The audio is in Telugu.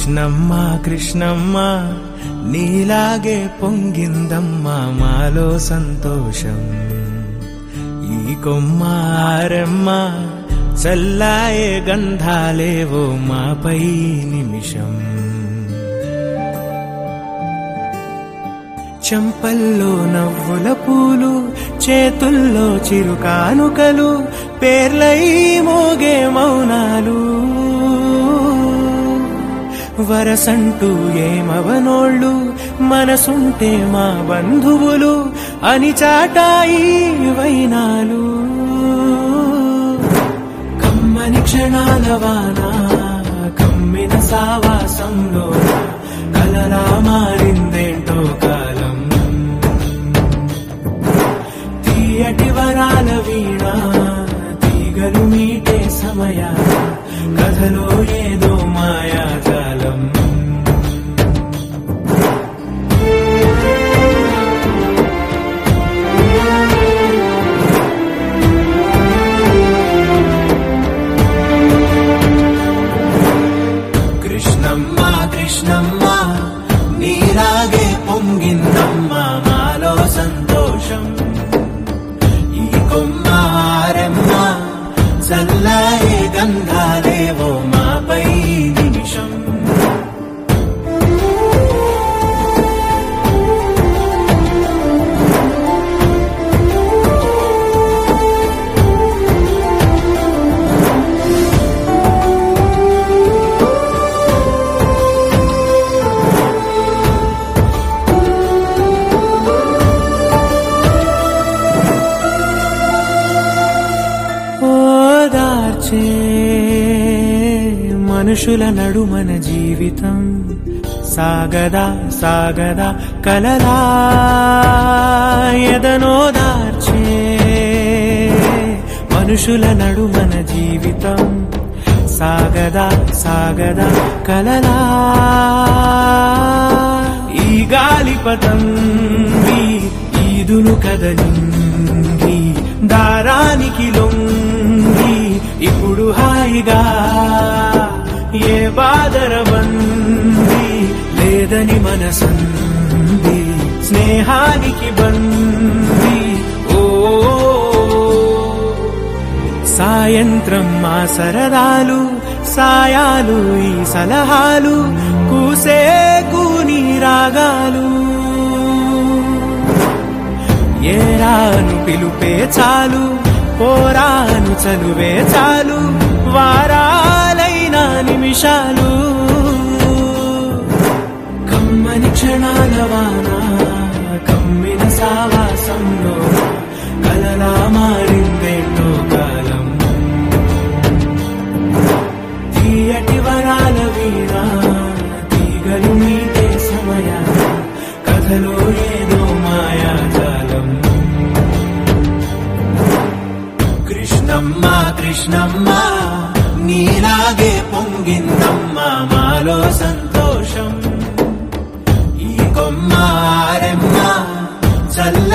కృష్ణమ్మ కృష్ణమ్మ నీలాగే పొంగిందమ్మ మాలో సంతోషం ఈ కొమ్మ ఆరెమ్మ చల్లాయే గంధాలేవో మాపై నిమిషం చెంపల్లో నవ్వుల పూలు చేతుల్లో చిరుకానుకలు పేర్లై మోగే మౌనాలు వరసంటూ ఏమవనోళ్ళు మనసుంటే మా బంధువులు అని చాటాయి వైనాలు కమ్మని క్షణాల వాన కమ్మిన సావాసంలో కలలా మారిందేంటో కాలం తీయటి వరాల వీణ తీగలు మీటే సమయ కథలో ఏదో మాయాజాలం కృష్ణమ్మ కృష్ణమ్మ నీలాగే పొంగిందమ్మ మాలో సంతోషం ఈ కొమ్మారెమ్మ చల్లాయే గంధాలేవో మాపై నిమిషం ఓదార్చే మనుషుల నడుమన జీవితం సాగదా సాగదా కలలా ఎదనోదార్చే మనుషుల నడుమన జీవితం సాగదా సాగదా కలలా ఈ గాలిపటం ఈదును కదలింది దారానికి లొంగి ఇప్పుడు హాయిగా ఏ బాదరబంది లేదని మనసంది స్నేహానికి బంది ఓ సాయంత్రం మా సరదాలు సాయాలు ఈ సలహాలు కూసే కూని రాగాలు ఏరాను పిలుపే చాలు పోరాను చలువే చాలు వారాలైన నిమిషాలు కమ్మని క్షణాల వాన కమ్మిన సావాసంలో కలలా మారిందేంటో కాలం తీయటి వరాల వీణ తీగలు మీటే సమయ కథలో ఏదో మాయాజాలం కృష్ణమ్మ కృష్ణమ్మ నీలాగే పొంగిందమ్మ మాలో సంతోషం ఈ కొమ్మారెమ్మ చల్ల